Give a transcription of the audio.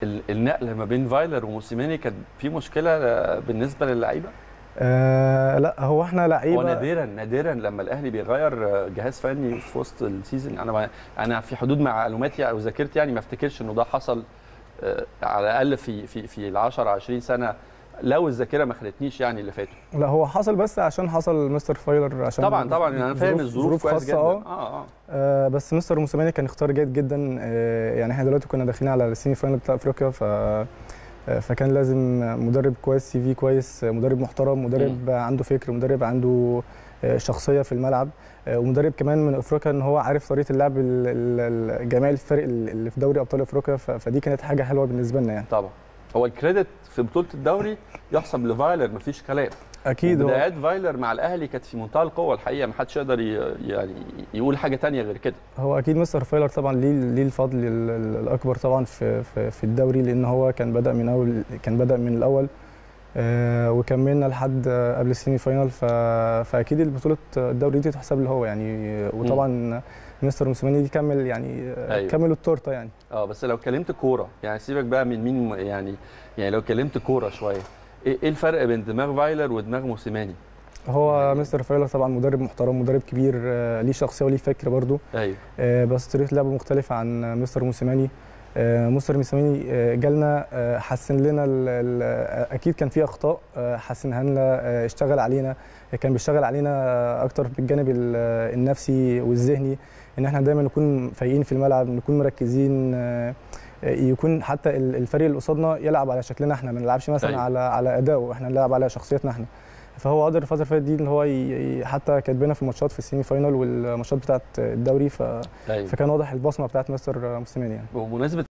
ال- النقله ما بين فايلر وموسيماني كان في مشكله آه، بالنسبه للعيبه آه لا هو احنا هو لعيبه نادرا نادرا لما الاهلي بيغير آه، جهاز فني في وسط السيزون انا ما انا في حدود معلوماتي او ذاكرتي يعني ما افتكرش انه ده حصل آه، على الاقل في في في ال 10 20 سنه لو الذاكره ما خانتنيش يعني اللي فاتوا لا هو حصل بس عشان حصل مستر فايلر عشان طبعا طبعا انا فاهم الظروف كويس خاصة جدا اه اه اه آه، بس مستر موسيماني كان اختيار جيد جدا آه، يعني احنا دلوقتي كنا داخلين على السيمي فاينل بتاع افريقيا ف آه، فكان لازم مدرب كويس سي في كويس مدرب محترم مدرب عنده فكر مدرب عنده آه، شخصيه في الملعب آه، ومدرب كمان من افريقيا ان هو عارف طريقه اللعب ال- ال- ال- جميع الفرق اللي في دوري ابطال افريقيا ف- فدي كانت حاجه حلوه بالنسبه لنا يعني طبعا هو الكريدت في بطوله الدوري يحسب لفايلر مفيش كلام اكيد هو بدايات فايلر مع الاهلي كانت في منتهى القوه الحقيقه ما حدش يقدر ي- يعني يقول حاجه تانية غير كده هو اكيد مستر فايلر طبعا ليه ليه الفضل ال- ال- الاكبر طبعا في في, في الدوري لان هو كان بدا من اول كان بدا من الاول آه وكملنا لحد آه، قبل السيمي فاينال ف- فاكيد البطوله الدوري دي تحسب له هو يعني وطبعا مستر موسيماني دي كمل يعني آه، أيوة. كمل التورته يعني اه بس لو اتكلمت كوره يعني سيبك بقى من مين م- يعني يعني لو اتكلمت كوره شويه ايه إيه الفرق بين دماغ فايلر ودماغ موسيماني هو مستر فايلر طبعا مدرب محترم مدرب كبير آه، ليه شخصيه وليه فكر برضه ايوه آه، بس طريقه لعبه مختلفه عن مستر موسيماني آه، مستر موسيماني آه، جالنا آه، حسن لنا ال- ال- آه، اكيد كان في اخطاء آه، حسنها لنا آه، اشتغل علينا آه، كان بيشتغل علينا آه، اكتر بالجانب ال- آه، النفسي والذهني ان احنا دايما نكون فايقين في الملعب نكون مركزين آه، آه، يكون حتى ال- الفريق اللي قصادنا يلعب على شكلنا احنا ما نلعبش مثلا أيوة. على على اداؤه احنا نلعب على شخصيتنا احنا فهو قدر الفتره اللي فاتت دي ان هو ي- ي- حتى كاتبنا في الماتشات في السيمي فاينال والماتشات بتاعت الدوري ف ايوه فكان واضح البصمه بتاعت مستر موسيماني يعني بمناسبه